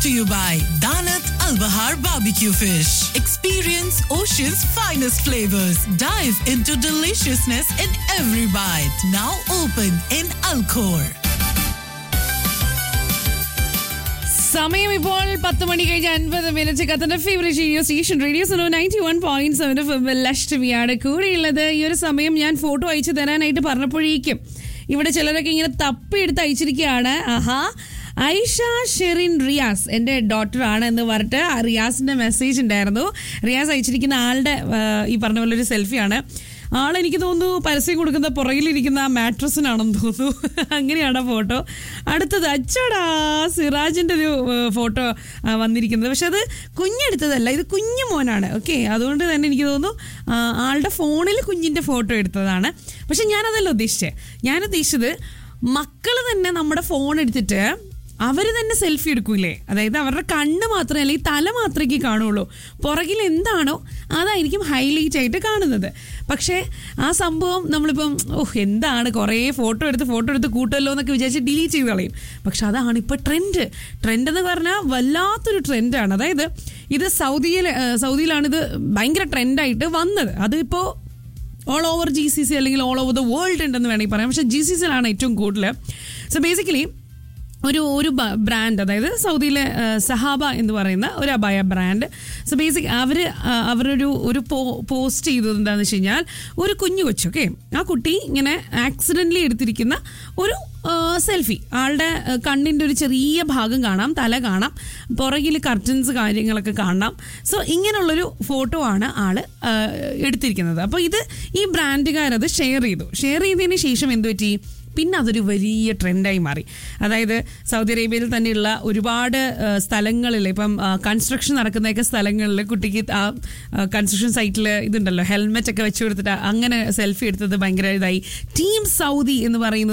to you by Danat Al Bahar Barbecue Fish. Experience Ocean's finest flavors. Dive into deliciousness in every bite. Now open in Alcor. സമയം ഇപ്പോൾ പത്ത് മണി കഴിഞ്ഞ് അൻപത് minute കത്തിന്റെ favourite radio station radio so ninety one point seven ലക്ഷ്മിയാണ് കൂടെയുള്ളത് ഈ ഒരു സമയം ഞാൻ ഫോട്ടോ അയച്ചു തരാനായിട്ട് പറഞ്ഞപ്പോഴേക്കും ഇവിടെ ചിലരൊക്കെ ഇങ്ങനെ തപ്പിയെടുത്ത് അയച്ചിരിക്കുകയാണ് ആഹാ ഐഷ ഷെറിൻ റിയാസ് എൻ്റെ ഡോട്ടറാണ് എന്ന് പറഞ്ഞിട്ട് ആ റിയാസിൻ്റെ മെസ്സേജ് ഉണ്ടായിരുന്നു റിയാസ് അയച്ചിരിക്കുന്ന ആളുടെ ആ, ഈ പറഞ്ഞ പോലെ ഒരു സെൽഫിയാണ് ആളെനിക്ക് തോന്നുന്നു പരസ്യം കൊടുക്കുന്ന പുറകിലിരിക്കുന്ന ആ മാട്രസിനാണെന്ന് തോന്നുന്നു അങ്ങനെയാണ് ആ ഫോട്ടോ അടുത്തത് അച്ചടാ സിറാജിൻ്റെ ഒരു ഫോട്ടോ വന്നിരിക്കുന്നത് പക്ഷെ അത് കുഞ്ഞെടുത്തതല്ല ഇത് കുഞ്ഞു മോനാണ് ഓക്കെ അതുകൊണ്ട് തന്നെ എനിക്ക് തോന്നുന്നു ആ, ആളുടെ ഫോണിൽ കുഞ്ഞിൻ്റെ ഫോട്ടോ എടുത്തതാണ് പക്ഷെ ഞാനതല്ല ഉദ്ദേശിച്ചത് ഞാൻ ഉദ്ദേശിച്ചത് മക്കൾ തന്നെ നമ്മുടെ ഫോൺ എടുത്തിട്ട് അവർ തന്നെ സെൽഫി എടുക്കൂലേ അതായത് അവരുടെ കണ്ണ് മാത്രമേ അല്ലെങ്കിൽ തല മാത്രമേ കാണുള്ളൂ പുറകിൽ എന്താണോ അതായിരിക്കും ഹൈലൈറ്റ് ആയിട്ട് കാണുന്നത് പക്ഷേ ആ സംഭവം നമ്മളിപ്പം ഓഹ് എന്താണ് കുറേ ഫോട്ടോ എടുത്ത് ഫോട്ടോ എടുത്ത് കൂട്ടുമല്ലോ എന്നൊക്കെ വിചാരിച്ച് ഡിലീറ്റ് ചെയ്ത് കളയും പക്ഷെ അതാണ് ഇപ്പോൾ ട്രെൻഡ് ട്രെൻഡ് എന്ന് പറഞ്ഞാൽ വല്ലാത്തൊരു ട്രെൻഡാണ് അതായത് ഇത് സൗദിയിൽ സൗദിയിലാണ് ഇത് ഭയങ്കര ട്രെൻഡായിട്ട് വന്നത് അതിപ്പോൾ all over G C C അല്ലെങ്കിൽ ഓൾ ഓവർ ദ വേൾഡ് ഉണ്ടെന്ന് വേണമെങ്കിൽ പറയാം പക്ഷേ ജി സി സിയിലാണ് ഏറ്റവും കൂടുതൽ സോ ബേസിക്കലി ഒരു ഒരു ബ്രാൻഡ് അതായത് സൗദിയിലെ ആ, സഹാബ എന്ന് പറയുന്ന ഒരു അബായ ബ്രാൻഡ് സോ ബേസിക് അവർ അവരൊരു ഒരു പോ പോസ്റ്റ് ചെയ്തത് എന്താണെന്ന് വെച്ച് കഴിഞ്ഞാൽ ഒരു കുഞ്ഞു കൊച്ചു ഓക്കെ ആ കുട്ടി ഇങ്ങനെ ആക്സിഡൻ്റലി എടുത്തിരിക്കുന്ന ഒരു സെൽഫി ആളുടെ ആ, കണ്ണിൻ്റെ ഒരു ചെറിയ ഭാഗം കാണാം തല കാണാം പുറകിൽ കർട്ടൻസ് കാര്യങ്ങളൊക്കെ കാണാം സോ ഇങ്ങനെയുള്ളൊരു ഫോട്ടോ ആണ് ആള് ആ, എടുത്തിരിക്കുന്നത് അപ്പോൾ ഇത് ഈ ബ്രാൻഡുകാരത് ഷെയർ ചെയ്തു ഷെയർ ചെയ്തതിന് ശേഷം എന്ത് പറ്റി പിന്നെ അതൊരു വലിയ ട്രെൻഡായി മാറി അതായത് സൗദി അറേബ്യയിൽ തന്നെയുള്ള ഒരുപാട് ആ, സ്ഥലങ്ങളിൽ ഇപ്പം കൺസ്ട്രക്ഷൻ നടക്കുന്നതൊക്കെ സ്ഥലങ്ങളിൽ കുട്ടിക്ക് ആ കൺസ്ട്രക്ഷൻ സൈറ്റിൽ ഇതുണ്ടല്ലോ ഹെൽമെറ്റ് ഒക്കെ വെച്ച് കൊടുത്തിട്ട് അങ്ങനെ സെൽഫി എടുത്തത് ഭയങ്കര ഇതായി ടീം സൗദി എന്ന് പറയുന്നത്